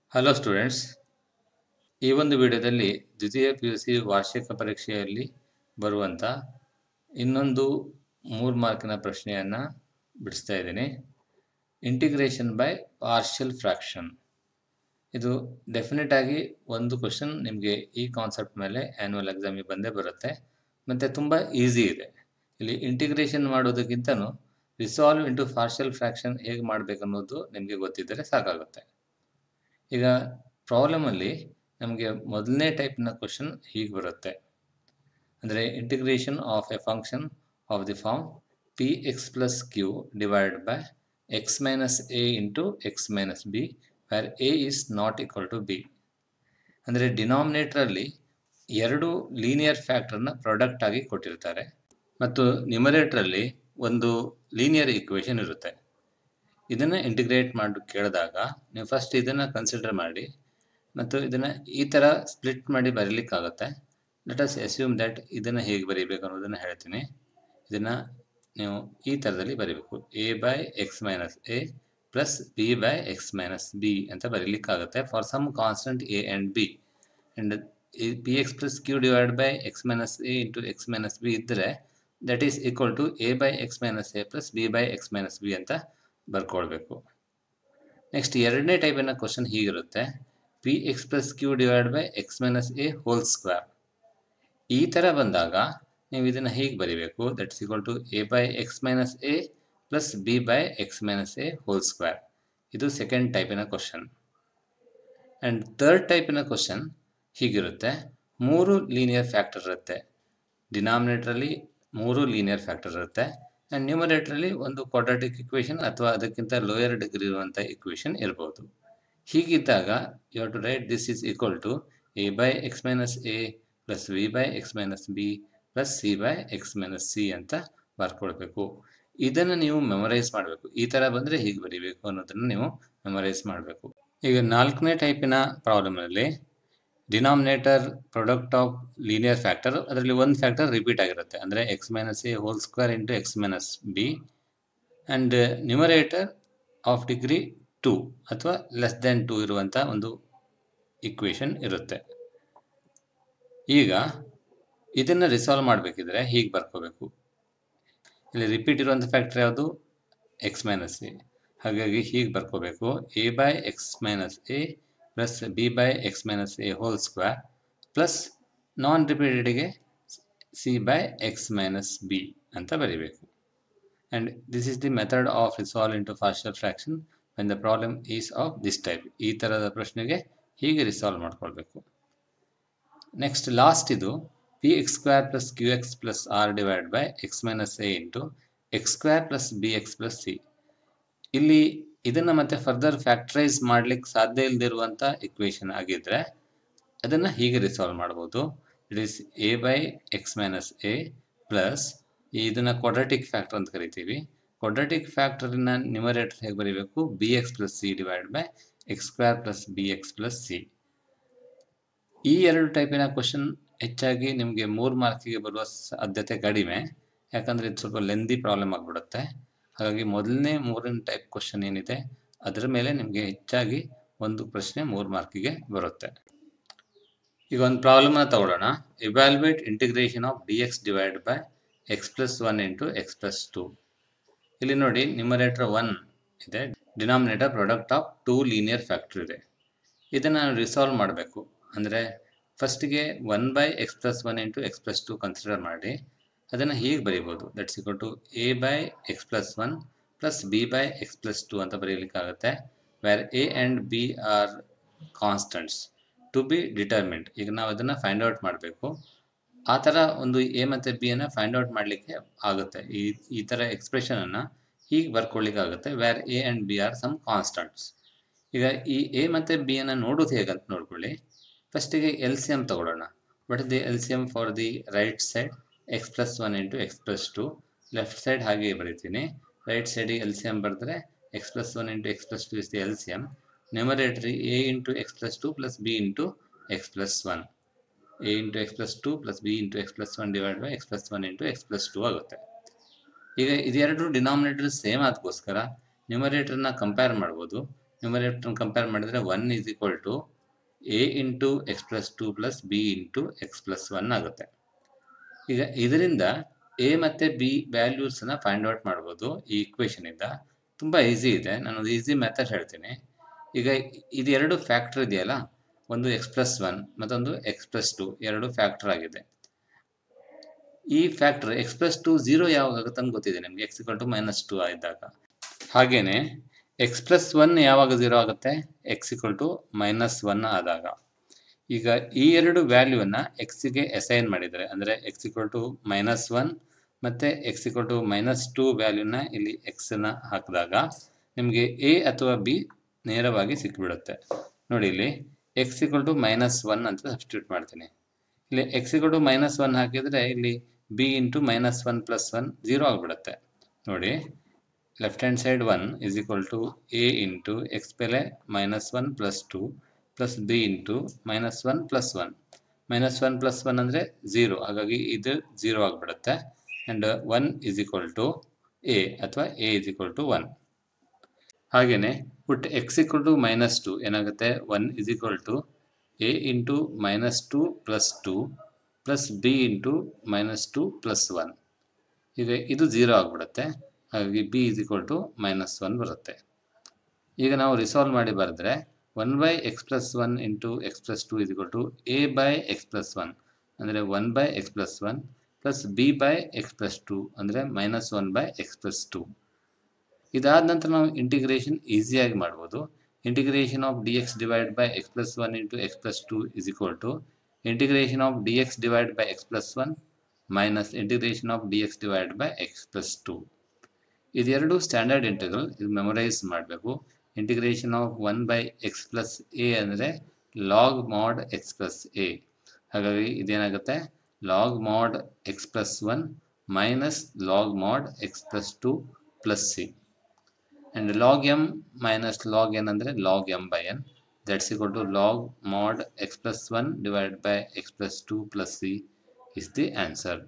Hello students ಈ ಒಂದು ವಿಡಿಯೋದಲ್ಲಿ ದ್ವಿತೀಯ ಪಿ ಯು ಸಿ ವಾರ್ಷಿಕ ಪರೀಕ್ಷೆಯಲ್ಲಿ ಬರುವಂಥ ಇನ್ನೊಂದು ಮೂರು ಮಾರ್ಕಿನ ಪ್ರಶ್ನೆಯನ್ನು ಬಿಡಿಸ್ತಾ ಇದ್ದೀನಿ ಇಂಟಿಗ್ರೇಷನ್ ಬೈ ಪಾರ್ಷಿಯಲ್ ಫ್ರ್ಯಾಕ್ಷನ್ ಇದು ಡೆಫಿನೆಟ್ ಆಗಿ ಒಂದು ಕ್ವಶನ್ ನಿಮಗೆ ಈ ಕಾನ್ಸೆಪ್ಟ್ ಮೇಲೆ ಆ್ಯನ್ಯುವಲ್ ಎಕ್ಸಾಮಿಗೆ ಬಂದೇ ಬರುತ್ತೆ ಮತ್ತು ತುಂಬ ಈಸಿ ಇದೆ ಇಲ್ಲಿ ಇಂಟಿಗ್ರೇಷನ್ ಮಾಡೋದಕ್ಕಿಂತನೂ ರಿಸಾಲ್ವ್ ಇಂಟು ಪಾರ್ಷಿಯಲ್ ಫ್ರ್ಯಾಕ್ಷನ್ ಹೇಗೆ ಮಾಡಬೇಕು ಅನ್ನೋದು ನಿಮಗೆ ಗೊತ್ತಿದ್ದರೆ ಸಾಕಾಗುತ್ತೆ ಈಗ ಪ್ರಾಬ್ಲಮಲ್ಲಿ ನಮಗೆ ಮೊದಲನೇ ಟೈಪ್ನ ಕ್ವಶನ್ ಹೀಗೆ ಬರುತ್ತೆ ಅಂದರೆ integration of a function of the form P X plus Q divide by X minus A into X minus B where A is not equal to B ಅಂದರೆ ಡಿನಾಮಿನೇಟ್ರಲ್ಲಿ ಎರಡು ಲೀನಿಯರ್ ಫ್ಯಾಕ್ಟರ್ನ ಪ್ರಾಡಕ್ಟ್ ಆಗಿ ಕೊಟ್ಟಿರ್ತಾರೆ ಮತ್ತು ನ್ಯೂಮರೇಟ್ರಲ್ಲಿ ಒಂದು ಲೀನಿಯರ್ ಈಕ್ವೇಷನ್ ಇರುತ್ತೆ ಇದನ್ನು integrate ಮಾಡಿ ಕೇಳಿದಾಗ ನೀವು ಫಸ್ಟ್ ಇದನ್ನು ಕನ್ಸಿಡರ್ ಮಾಡಿ ಮತ್ತು ಇದನ್ನು ಈ ಥರ ಸ್ಪ್ಲಿಟ್ ಮಾಡಿ ಬರೀಲಿಕ್ಕಾಗುತ್ತೆ ಲೆಟ್ ಅಸ್ ಅಸ್ಯೂಮ್ ದ್ಯಾಟ್ ಇದನ್ನು ಹೇಗೆ ಬರೀಬೇಕು ಅನ್ನೋದನ್ನು ಹೇಳ್ತೀನಿ ಇದನ್ನು ನೀವು ಈ ಥರದಲ್ಲಿ ಬರೀಬೇಕು A by X minus A plus B by X minus B ಅಂತ ಬರೀಲಿಕ್ಕಾಗುತ್ತೆ for some constant A and B and P X plus Q divide by X minus A into X minus B ಇದ್ದರೆ that is equal to A by X minus A plus B by X minus B ಅಂತ ಬರ್ಕೊಳ್ಬೇಕು next ಎರಡನೇ ಟೈಪಿನ question ಹೀಗಿರುತ್ತೆ P X plus Q divide by X minus A whole square ಈ ಥರ ಬಂದಾಗ ನೀವು ಇದನ್ನು ಹೀಗೆ ಬರೀಬೇಕು that is equal to A by X minus A plus B by X minus A whole square ಇದು ಸೆಕೆಂಡ್ ಟೈಪಿನ ಕ್ವಶನ್ ಆ್ಯಂಡ್ ಥರ್ಡ್ ಟೈಪಿನ ಕ್ವಶನ್ ಹೀಗಿರುತ್ತೆ ಮೂರು ಲೀನಿಯರ್ ಫ್ಯಾಕ್ಟರ್ ಇರುತ್ತೆ ಡಿನಾಮಿನೇಟ್ರಲ್ಲಿ ಮೂರು ಲೀನಿಯರ್ ಫ್ಯಾಕ್ಟರ್ ಇರುತ್ತೆ ಆ್ಯಂಡ್ ನ್ಯೂಮರೇಟ್ರಲ್ಲಿ ಒಂದು ಕ್ವಾಡ್ರಾಟಿಕ್ ಇಕ್ವೇಷನ್ ಅಥವಾ ಅದಕ್ಕಿಂತ ಲೋಯರ್ ಡಿಗ್ರಿ ಇರುವಂಥ ಇಕ್ವೇಷನ್ ಇರ್ಬೋದು ಹೀಗಿದ್ದಾಗ you have to write this is equal to A by X minus A plus V by X minus B plus C by X minus C ಅಂತ ಬರ್ಕೊಳ್ಬೇಕು ಇದನ್ನು ನೀವು ಮೆಮೊರೈಸ್ ಮಾಡಬೇಕು ಈ ಥರ ಬಂದರೆ ಹೀಗೆ ಬರೀಬೇಕು ಅನ್ನೋದನ್ನು ನೀವು ಮೆಮೊರೈಸ್ ಮಾಡಬೇಕು ಈಗ ನಾಲ್ಕನೇ ಟೈಪಿನ ಪ್ರಾಬ್ಲಮಲ್ಲಿ denominator product of linear factor ಅದರಲ್ಲಿ ಒಂದು ಫ್ಯಾಕ್ಟರ್ ರಿಪೀಟ್ ಆಗಿರುತ್ತೆ ಅಂದರೆ X minus A whole square into X minus B and numerator of degree two ಅಥವಾ ಲೆಸ್ ದೆನ್ ಟು ಇರುವಂಥ ಒಂದು ಇಕ್ವೇಷನ್ ಇರುತ್ತೆ ಈಗ ಇದನ್ನು ರಿಸಾಲ್ವ್ ಮಾಡಬೇಕಿದ್ರೆ ಹೀಗೆ ಬರ್ಕೋಬೇಕು ಇಲ್ಲಿ ರಿಪೀಟ್ ಇರುವಂಥ ಫ್ಯಾಕ್ಟರ್ ಯಾವುದು ಎಕ್ಸ್ ಮೈನಸ್ ಎ ಹಾಗಾಗಿ ಹೀಗೆ ಬರ್ಕೋಬೇಕು A by X minus A plus B by X minus A whole square plus non ರಿಪೀಟೆಡ್ಗೆ C by X minus B ಅಂತ ಬರೀಬೇಕು and this is the method of resolve into partial fraction when the problem is of this type ಈ ಥರದ ಪ್ರಶ್ನೆಗೆ ಹೀಗೆ resolve ಮಾಡ್ಕೊಳ್ಬೇಕು next last ಇದು P X square plus Q X plus R divide by X minus A into X square plus B X plus C ಇಲ್ಲಿ ಇದನ್ನು ಮತ್ತೆ further factorise ಮಾಡ್ಲಿಕ್ಕೆ ಸಾಧ್ಯ ಇಲ್ಲದಿರುವಂಥ ಇಕ್ವೇಷನ್ ಆಗಿದ್ದರೆ ಅದನ್ನು ಹೀಗೆ ರಿಸಾಲ್ವ್ ಮಾಡ್ಬೋದು it is A by X minus A plus ಇದನ್ನು ಕ್ವಾಡ್ರಾಟಿಕ್ ಫ್ಯಾಕ್ಟರ್ ಅಂತ ಕರಿತೀವಿ ಕ್ವಾಡ್ರಾಟಿಕ್ ಫ್ಯಾಕ್ಟರಿನ ನ್ಯೂಮರೇಟರ್ ಹೇಗೆ ಬರೀಬೇಕು B X plus C divide by X square plus B X plus C ಈ ಎರಡು ಟೈಪಿನ ಕ್ವಶನ್ ಹೆಚ್ಚಾಗಿ ನಿಮಗೆ ಮೂರು ಮಾರ್ಕಿಗೆ ಬರುವ ಸಾಧ್ಯತೆ ಕಡಿಮೆ ಯಾಕಂದರೆ ಇದು ಸ್ವಲ್ಪ ಲೆಂದಿ ಪ್ರಾಬ್ಲಮ್ ಆಗಿಬಿಡುತ್ತೆ ಹಾಗಾಗಿ ಮೊದಲನೇ ಮೂರನೇ ಟೈಪ್ ಕ್ವಶನ್ ಏನಿದೆ ಅದರ ಮೇಲೆ ನಿಮಗೆ ಹೆಚ್ಚಾಗಿ ಒಂದು ಪ್ರಶ್ನೆ ಮೂರು ಮಾರ್ಕಿಗೆ ಬರುತ್ತೆ ಈಗ ಒಂದು ಪ್ರಾಬ್ಲಮ್ನ ತಗೊಳ್ಳೋಣ evaluate integration of D X divide by X plus one into X plus two ಇಲ್ಲಿ ನೋಡಿ ನ್ಯೂಮರೇಟರ್ ಒನ್ ಇದೆ denominator product of two linear factor ಇದೆ ಇದನ್ನು ರಿಸಾಲ್ವ್ ಮಾಡಬೇಕು ಅಂದರೆ ಫಸ್ಟಿಗೆ one by X plus one into X plus two consider ಮಾಡಿ ಅದನ್ನು ಹೀಗೆ ಬರೀಬೋದು that's equal to A by X plus one plus B by X plus two ಅಂತ ಬರೀಲಿಕ್ಕಾಗುತ್ತೆ where A and B R constants to be determined ಈಗ ನಾವು ಅದನ್ನು find out ಮಾಡಬೇಕು ಆ ಥರ ಒಂದು ಎ ಮತ್ತು ಬಿಯನ್ನು ಫೈಂಡ್ ಔಟ್ ಮಾಡಲಿಕ್ಕೆ ಆಗುತ್ತೆ ಈ ಈ ಥರ ಎಕ್ಸ್ಪ್ರೆಷನನ್ನು ಹೀಗೆ ಬರ್ಕೊಳ್ಳಿಕ್ಕಾಗುತ್ತೆ where A and B are some constants ಈಗ ಈ ಎ ಮತ್ತು ಬಿಯನ್ನು ನೋಡೋದು ಹೇಗಂತ ನೋಡ್ಕೊಳ್ಳಿ ಫಸ್ಟಿಗೆ ಎಲ್ ಸಿ ಎಮ್ ತಗೊಳ್ಳೋಣ but the L C M for the right side x plus one into X plus two left side ಹಾಗೆ ಬರಿತೀನಿ ರೈಟ್ ಸೈಡಿಗೆ ಎಲ್ ಸಿ ಎಮ್ ಬರೆದ್ರೆ x plus one into X plus two is the L C M ನ್ಯೂಮರೇಟ್ರಿ a into X plus two plus b into X plus one a into X plus two plus b into X plus one divide by X plus one into X plus two ಆಗುತ್ತೆ ಈಗ ಇದೆರಡು denominator same ಅದಕ್ಕೋಸ್ಕರ ನ್ಯೂಮರೇಟರ್ನ compare ಮಾಡ್ಬೋದು numerator compare ಮಾಡಿದರೆ one is equal to a into X plus two plus b into X plus one ಆಗುತ್ತೆ ಈಗ ಇದರಿಂದ ಎ ಮತ್ತು ಬಿ ವ್ಯಾಲ್ಯೂಸನ್ನ ಫೈಂಡ್ ಔಟ್ ಮಾಡ್ಬೋದು ಈ ಇಕ್ವೇಷನಿಂದ ತುಂಬ ಈಸಿ ಇದೆ ನಾನು ಒಂದು ಈಸಿ ಮೆಥಡ್ ಹೇಳ್ತೀನಿ ಈಗ ಇದು ಎರಡು ಫ್ಯಾಕ್ಟರ್ ಇದೆಯಲ್ಲ ಒಂದು ಎಕ್ಸ್ ಪ್ಲಸ್ ಒನ್ ಮತ್ತೊಂದು ಎಕ್ಸ್ ಪ್ಲಸ್ ಟು ಎರಡು ಫ್ಯಾಕ್ಟರ್ ಆಗಿದೆ ಈ factor x plus two zero ಯಾವಾಗ ಆಗುತ್ತೆ ಅಂತ ಗೊತ್ತಿದೆ ನಿಮಗೆ x equal to minus two ಇದ್ದಾಗ ಹಾಗೇನೆ ಎಕ್ಸ್ ಪ್ಲಸ್ ಒನ್ ಯಾವಾಗ ಝೀರೋ ಆಗುತ್ತೆ x equal to minus one ಆದಾಗ ಈಗ ಈ ಎರಡು ವ್ಯಾಲ್ಯೂವನ್ನು ಎಕ್ಸಿಗೆ ಅಸೈನ್ ಮಾಡಿದರೆ ಅಂದರೆ x equal to minus one ಮತ್ತು x equal to minus two ವ್ಯಾಲ್ಯೂನ ಇಲ್ಲಿ ಎಕ್ಸನ್ನು ಹಾಕಿದಾಗ ನಿಮಗೆ ಎ ಅಥವಾ ಬಿ ನೇರವಾಗಿ ಸಿಕ್ಕಿಬಿಡುತ್ತೆ ನೋಡಿ ಇಲ್ಲಿ x equal to minus one ಅಂತ ಸಬ್ಸ್ಟಿಟ್ಯೂಟ್ ಮಾಡ್ತೀನಿ ಇಲ್ಲಿ x equal to minus one ಹಾಕಿದರೆ ಇಲ್ಲಿ b into minus one plus one zero ಆಗಿಬಿಡುತ್ತೆ ನೋಡಿ left hand side one is equal to a into x ಬೆಲೆ minus one plus two plus b into minus one plus one minus one plus one ಅಂದರೆ zero ಹಾಗಾಗಿ ಇದು zero ಆಗಿಬಿಡುತ್ತೆ and one is equal to a ಅಥವಾ a is equal to one ಹಾಗೆಯೇ put x equal to minus two ಏನಾಗುತ್ತೆ one is equal to a into minus two plus two plus b into minus two plus one ಈಗ ಇದು zero ಆಗಿಬಿಡುತ್ತೆ ಹಾಗಾಗಿ b is equal to minus one ಬರುತ್ತೆ ಈಗ ನಾವು resolve ಮಾಡಿ ಬರೆದ್ರೆ one by X plus one into X plus two is equal to A by X plus one ಅಂದರೆ one by X plus one plus B by X plus two ಅಂದರೆ minus one by X plus two ಇದಾದ ನಂತರ ನಾವು integration ಈಸಿಯಾಗಿ ಮಾಡ್ಬೋದು integration of D X divide by X plus one into X plus two is equal to integration of D X divide by X plus one minus integration of D X divide by X plus two ಇದೆರಡು standard integral ಇದು memorise ಮಾಡಬೇಕು integration of one by X plus a ಅಂದರೆ log mod x plus A ಹಾಗಾಗಿ ಇದೇನಾಗುತ್ತೆ log mod x plus one minus log mod x plus two plus c and log m minus log n ಅಂದರೆ log m by n that's equal to log mod x plus one divide by X plus two plus c is the answer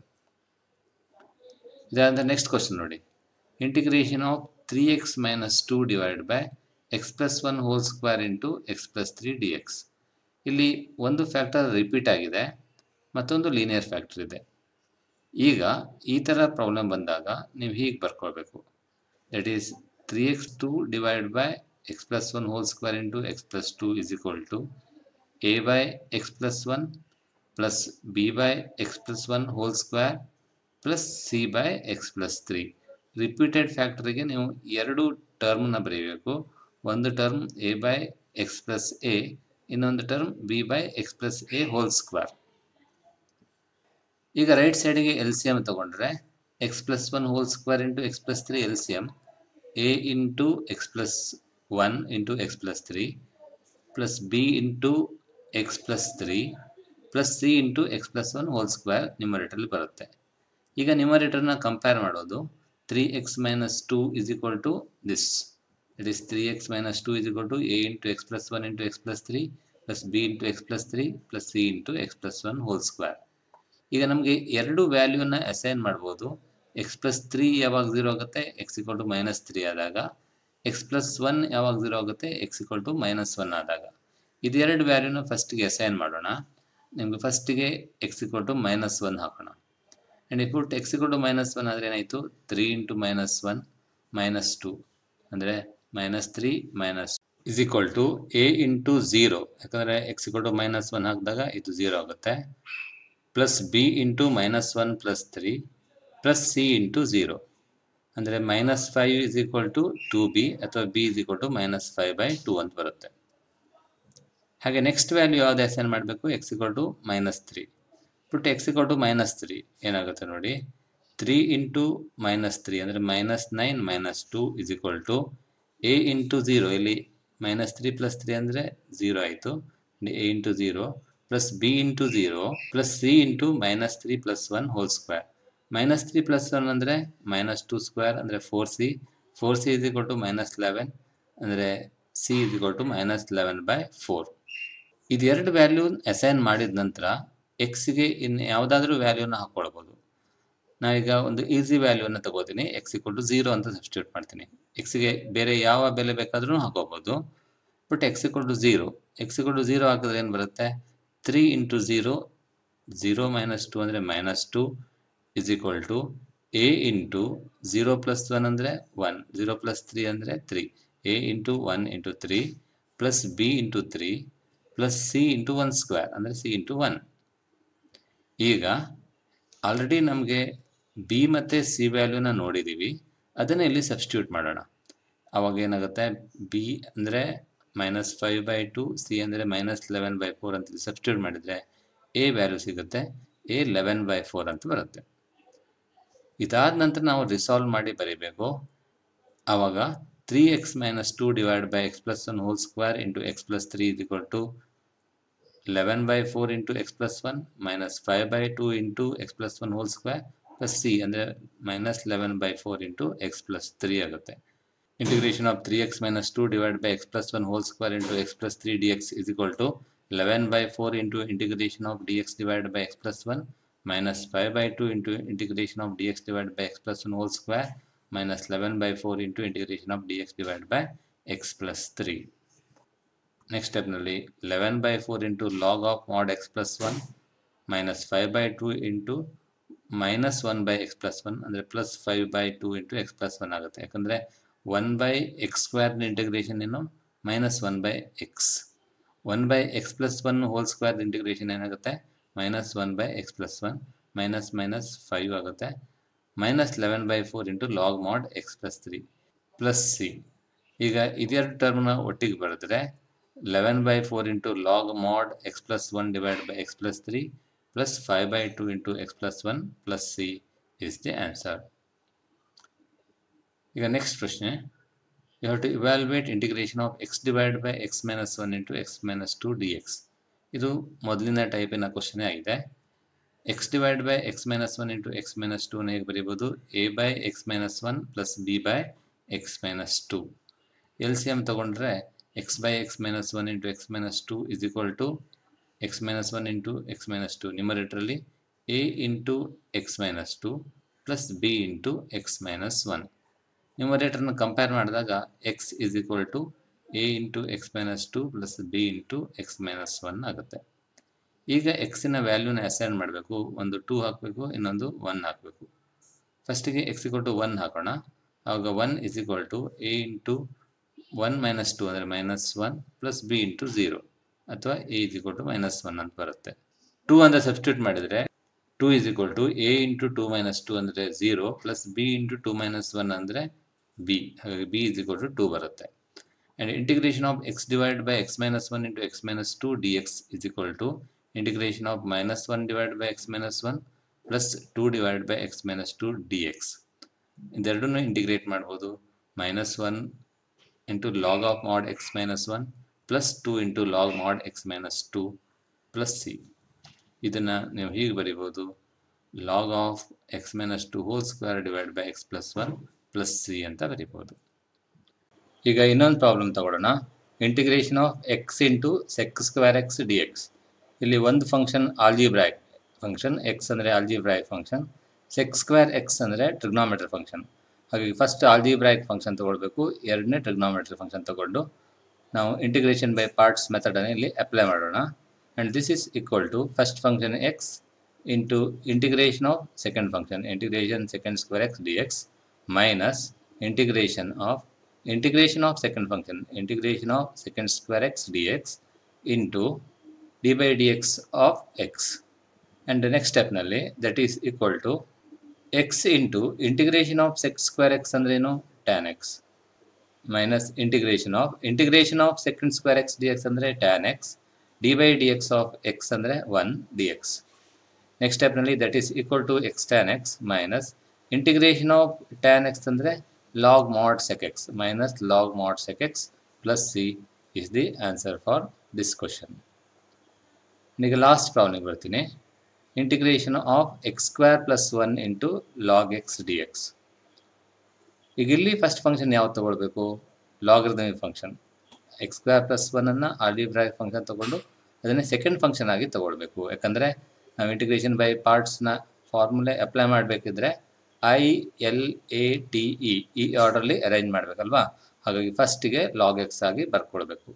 ಇದಾದ next question ನೋಡಿ integration of three x minus two divide by X plus one whole square into X plus three d x ಇಲ್ಲಿ ಒಂದು factor repeat ಆಗಿದೆ ಮತ್ತೊಂದು linear factor ಇದೆ ಈಗ ಈ ಥರ ಪ್ರಾಬ್ಲಮ್ ಬಂದಾಗ ನೀವು ಹೀಗೆ ಬರ್ಕೊಳ್ಬೇಕು that is three x two divide by X plus one whole square into X plus two is equal to A by X plus one plus B by X plus one whole square plus C by X plus three repeated ಫ್ಯಾಕ್ಟ್ರಿಗೆ ನೀವು ಎರಡು ಟರ್ಮ್ನ ಬರೀಬೇಕು ಒಂದು term a by X plus a ಇನ್ನೊಂದು term b by X plus a whole square ಈಗ right ಸೈಡಿಗೆ L C M ತಗೊಂಡ್ರೆ x plus one whole square into X plus three L C M a into X plus one into X plus three plus b into X plus three plus c into X plus one whole square ನ್ಯೂಮರೇಟರ್ಲಿ ಬರುತ್ತೆ ಈಗ ನ್ಯೂಮರೇಟರ್ನ compare ಮಾಡೋದು three x minus two is equal to this it is three x minus two is equal to a into X plus one into X plus three plus b into X plus three plus c into X plus one whole square ಈಗ ನಮಗೆ ಎರಡು ವ್ಯಾಲ್ಯೂನ assign ಮಾಡ್ಬೋದು x plus three ಯಾವಾಗ zero ಆಗುತ್ತೆ x equal to minus three ಆದಾಗ x plus one ಯಾವಾಗ zero ಆಗುತ್ತೆ x equal to minus one ಆದಾಗ ಇದೆರಡು ವ್ಯಾಲ್ಯೂನ ಫಸ್ಟಿಗೆ ಅಸೈನ್ ಮಾಡೋಣ ನಿಮಗೆ ಫಸ್ಟಿಗೆ x equal to minus one ಹಾಕೋಣ and if to x equal to minus one ಆದರೆ ಏನಾಯಿತು three into minus one minus two ಅಂದರೆ minus three minus is equal to a into zero ಯಾಕಂದರೆ x equal to minus one ಹಾಕಿದಾಗ ಇದು zero ಆಗುತ್ತೆ plus b into minus one plus three plus c into zero ಅಂದರೆ minus five is equal to two b ಅಥವಾ b is equal to minus five by two ಅಂತ ಬರುತ್ತೆ ಹಾಗೆ next value ಯಾವ್ದು assign ಮಾಡಬೇಕು x equal to minus three but x equal to minus three ಏನಾಗುತ್ತೆ ನೋಡಿ three into minus three ಅಂದರೆ minus nine minus two is equal to a into zero ಇಲ್ಲಿ minus three plus three ಅಂದರೆ zero ಆಯಿತು a into zero plus b into zero plus c into minus three plus one whole square minus three plus one ಅಂದರೆ minus two square ಅಂದರೆ four c four c is equal to minus eleven ಅಂದರೆ c is equal to minus eleven by four ಇದು ಎರಡು value assign ಮಾಡಿದ ನಂತರ ಎಕ್ಸ್ಗೆ ಇನ್ನು ಯಾವುದಾದ್ರೂ ವ್ಯಾಲ್ಯೂನ ಹಾಕ್ಕೊಳ್ಬೋದು ನಾವೀಗ ಒಂದು ಈಸಿ ವ್ಯಾಲ್ಯೂನ ತಗೋತೀನಿ ಎಕ್ಸ್ ಈಕ್ವಲ್ ಟು ಝೀರೋ ಅಂತ ಸಬ್ಸ್ಟಿಟ್ಯೂಟ್ ಮಾಡ್ತೀನಿ ಎಕ್ಸ್ಗೆ ಬೇರೆ ಯಾವ ಬೆಲೆ ಬೇಕಾದ್ರೂ ಹಾಕೋಬೋದು but x equal to zero x equal to zero ಹಾಕಿದ್ರೆ ಏನು ಬರುತ್ತೆ three into zero zero minus two ಅಂದರೆ minus two is equal to a into zero plus one ಅಂದರೆ ಒನ್ ಝೀರೋ ಪ್ಲಸ್ ತ್ರೀ ಅಂದರೆ three a into one into three plus b into three plus c into one square ಅಂದರೆ c into one ಈಗ already ನಮಗೆ b ಮತ್ತು c ವ್ಯಾಲ್ಯೂನ ನೋಡಿದ್ದೀವಿ ಅದನ್ನು ಇಲ್ಲಿ ಸಬ್ಸ್ಟಿಟ್ಯೂಟ್ ಮಾಡೋಣ ಅವಾಗ ಏನಾಗುತ್ತೆ ಬಿ ಅಂದರೆ minus five by two c ಅಂದರೆ ಮೈನಸ್ ಲೆವೆನ್ ಬೈ ಫೋರ್ ಅಂತ ಸಬ್ಸ್ಟಿಟ್ಯೂಟ್ ಮಾಡಿದರೆ ಎ ವ್ಯಾಲ್ಯೂ ಸಿಗುತ್ತೆ ಎ ಲೆವೆನ್ ಬೈ ಫೋರ್ ಅಂತ ಬರುತ್ತೆ ಇದಾದ ನಂತರ ನಾವು ರಿಸಾಲ್ವ್ ಮಾಡಿ ಬರೀಬೇಕು ಆವಾಗ three x minus two divide by X plus one whole square into X plus three is equal to eleven by four into X plus one minus five by two into X plus one whole square plus c ಅಂದರೆ minus eleven by four into X plus three ಆಗುತ್ತೆ integration of three x minus two divide by X plus one whole square into X plus three d x is equal to eleven by four into integration of D X divide by X plus one minus five by two into integration of D X divide by X plus one whole square minus 11 by 4 into integration of dx divided by x plus 3. Next step ನಲ್ಲಿ 11 by 4 into log of mod x plus 1 minus 5 by 2 into minus 1 by x plus 1 ಅಂದರೆ plus five by two into X plus one ಆಗುತ್ತೆ ಯಾಕಂದರೆ one by x ಸ್ಕ್ವೇರ್ನ integration ಏನು minus one by x one by X plus one whole square integration ಏನಾಗುತ್ತೆ minus one by X plus one minus minus five ಆಗುತ್ತೆ minus eleven by four into log mod x plus three plus c ಈಗ ಇದೆರಡು ಟರ್ಮ್ನ ಒಟ್ಟಿಗೆ ಬರೆದ್ರೆ eleven by four into log mod x plus one divide by X plus three plus five by two into X plus one plus c is the answer ಈಗ next ಪ್ರಶ್ನೆ you have to evaluate integration of x divide by X minus one into X minus two d x ಇದು ಮೊದಲಿನ ಟೈಪಿನ ಕ್ವಶನೇ ಆಗಿದೆ x divide by X minus one into X minus ಟೂನ ಹೇಗೆ ಬರೀಬೋದು a by X minus one plus B by X minus two L C M ತೊಗೊಂಡ್ರೆ X by X minus one into X minus two is equal to x minus one into X minus two ನ್ಯೂಮರೇಟ್ರಲ್ಲಿ a into X minus two plus b into X minus one ನ್ಯೂಮರೇಟರ್ನ compare ಮಾಡಿದಾಗ x is equal to a into X minus two plus b into X minus one ಆಗುತ್ತೆ ಈಗ ಎಕ್ಸಿನ ವ್ಯಾಲ್ಯೂನ assign ಮಾಡಬೇಕು ಒಂದು two ಹಾಕಬೇಕು ಇನ್ನೊಂದು one ಹಾಕಬೇಕು ಫಸ್ಟಿಗೆ ಎಕ್ಸ್ ಇಕ್ವಲ್ ಟು ಒನ್ ಹಾಕೋಣ ಆವಾಗ one is equal to a into one minus two ಅಂದರೆ minus one plus b into zero ಅಥವಾ a is equal to minus one ಅಂತ ಬರುತ್ತೆ ಟೂ ಅಂದರೆ ಸಬ್ಸ್ಟಿಟ್ಯೂಟ್ ಮಾಡಿದರೆ two is equal to a into two minus two ಅಂದರೆ zero plus b into two minus one ಅಂದರೆ b ಹಾಗಾಗಿ b is equal to two ಬರುತ್ತೆ and integration of x divide by X minus one into X minus two d x is equal to integration of minus 1 divided by x minus 1 plus 2 divided by x minus 2 dx ಇದೆರಡನ್ನು integrate ಮಾಡ್ಬೋದು minus one into log of mod x minus one plus two into log mod x minus two plus c ಇದನ್ನು ನೀವು ಹೀಗೆ ಬರಿಬೋದು log of x minus two whole square divide by X plus one plus c ಅಂತ ಬರಿಬೋದು ಈಗ ಇನ್ನೊಂದು problem ತಗೊಳ್ಳೋಣ integration of x into sec square x d x ಇಲ್ಲಿ ಒಂದು ಫಂಕ್ಷನ್ ಆಲ್ಜಿಬ್ರಾಯಿಕ್ ಫಂಕ್ಷನ್ ಎಕ್ಸ್ ಅಂದರೆ algebraic function sec square X ಅಂದರೆ trigonometry function ಹಾಗಾಗಿ ಫಸ್ಟ್ ಆಲ್ಜಿಬ್ರಾಯಿಕ್ ಫಂಕ್ಷನ್ ತೊಗೊಳ್ಬೇಕು ಎರಡನೇ ಟ್ರಿಗ್ನಾಮೆಟ್ರಿ ಫಂಕ್ಷನ್ ತೊಗೊಂಡು ನಾವು ಇಂಟಿಗ್ರೇಷನ್ ಬೈ ಪಾರ್ಟ್ಸ್ ಮೆಥಡನ್ನು ಇಲ್ಲಿ ಅಪ್ಲೈ ಮಾಡೋಣ and this is equal to first function x into integration of second function integration second square x d x minus integration of integration of second function integration of second square x d x into d by d x of x and next ಸ್ಟೆಪ್ನಲ್ಲಿ that is equal to x into integration of sec square x ಅಂದ್ರೇನು tan x minus integration of integration of second square x d X ಅಂದರೆ tan x d by d x of x ಅಂದರೆ one d x next ಸ್ಟೆಪ್ನಲ್ಲಿ that is equal to x tan x minus integration of tan x ಅಂದರೆ log mod sec x minus log mod sec x plus c is the answer for this question ಈಗ last ಪ್ರಾಬ್ಲಮ್ಗೆ ಬರ್ತೀನಿ integration of x square plus one into log x d x ಈಗ ಇಲ್ಲಿ first function ಯಾವ್ದು ತೊಗೊಳ್ಬೇಕು logarithmic function X square plus ಒನ್ನನ್ನು algebraic function ತೊಗೊಂಡು ಅದನ್ನೇ ಸೆಕೆಂಡ್ ಫಂಕ್ಷನ್ ಆಗಿ ತೊಗೊಳ್ಬೇಕು ಯಾಕಂದರೆ ನಾವು ಇಂಟಿಗ್ರೇಷನ್ ಬೈ ಪಾರ್ಟ್ಸ್ನ ಫಾರ್ಮುಲೆ ಅಪ್ಲೈ ಮಾಡಬೇಕಿದ್ರೆ I L A T E ಈ ಆರ್ಡರ್ಲಿ ಅರೇಂಜ್ ಮಾಡಬೇಕಲ್ವಾ ಹಾಗಾಗಿ ಫಸ್ಟಿಗೆ ಲಾಗ್ ಎಕ್ಸ್ ಆಗಿ ಬರ್ಕೊಳ್ಬೇಕು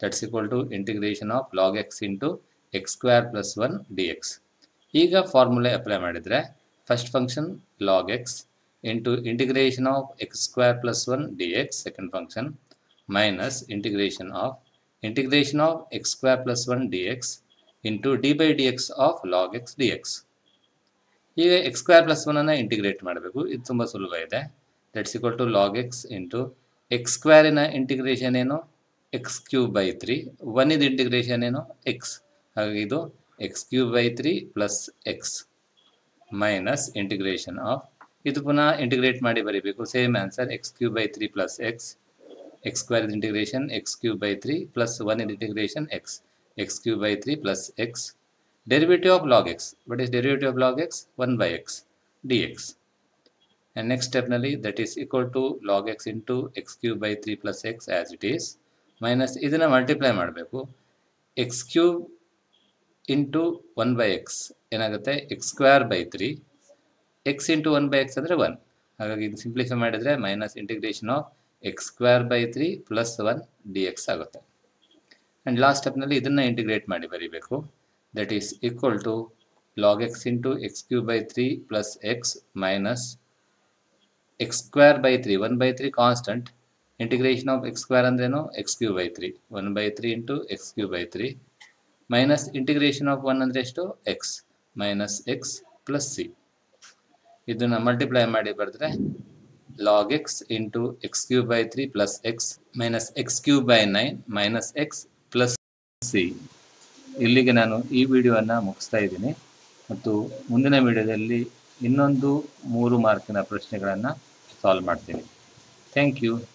that's equal to integration of log x into X square plus one d x ಈಗ ಫಾರ್ಮುಲೆ ಅಪ್ಲೈ ಮಾಡಿದರೆ first function log x into integration of x square plus one d x second function minus integration of integration of x square plus one d x into d by d x of log x d x ಈಗ x square plus ಒನ್ನನ್ನು integrate ಮಾಡಬೇಕು ಇದು ತುಂಬ ಸುಲಭ ಇದೆ that's equal to log x into ಎಕ್ಸ್ ಸ್ಕ್ವೇರಿನ integration ಏನು x cube by three one ಇದು ಇಂಟಿಗ್ರೇಷನ್ ಏನು ಎಕ್ಸ್ ಹಾಗಾಗಿ ಇದು x cube by three plus x minus integration of ಇದು ಪುನಃ ಇಂಟಿಗ್ರೇಟ್ ಮಾಡಿ ಬರೀಬೇಕು same answer x cube by three plus x x square integration x cube by three plus one in integration x x cube by three plus x derivative of log x. What is derivative of log x? 1 by x dx. And next step nalli that is equal to log x into x cube by 3 plus x as it is minus ಇದನ್ನ multiply ಮಾಡಬೇಕು x cube into one by x ಏನಾಗುತ್ತೆ x square by three x into one by x ಅಂದರೆ one ಹಾಗಾಗಿ ಇದು simplify ಮಾಡಿದರೆ minus integration of x square by three plus one d x ಆಗುತ್ತೆ and last ಸ್ಟೆಪ್ನಲ್ಲಿ ಇದನ್ನು integrate ಮಾಡಿ ಬರೀಬೇಕು that is equal to log x into x cube by 3 plus x minus x square by 3 1 by 3 constant integration of x square ಅಂದ್ರೇನು x cube by 3 1 by 3 into x cube by 3 minus integration of 1 ಅಂದ್ರೆ ಎಷ್ಟು x minus x plus c ಇದನ್ನ multiply ಮಾಡಿ ಬರೆದ್ರೆ log x into x cube by 3 plus x minus x cube by 9 minus x plus c ಇಲ್ಲಿಗೆ ನಾನು ಈ ವಿಡಿಯೋವನ್ನು ಮುಗಿಸ್ತಾ ಇದ್ದೀನಿ ಮತ್ತು ಮುಂದಿನ ವಿಡಿಯೋದಲ್ಲಿ ಇನ್ನೊಂದು ಮೂರು ಮಾರ್ಕಿನ ಪ್ರಶ್ನೆಗಳನ್ನು ಸಾಲ್ವ್ ಮಾಡ್ತೀನಿ ಥ್ಯಾಂಕ್ ಯು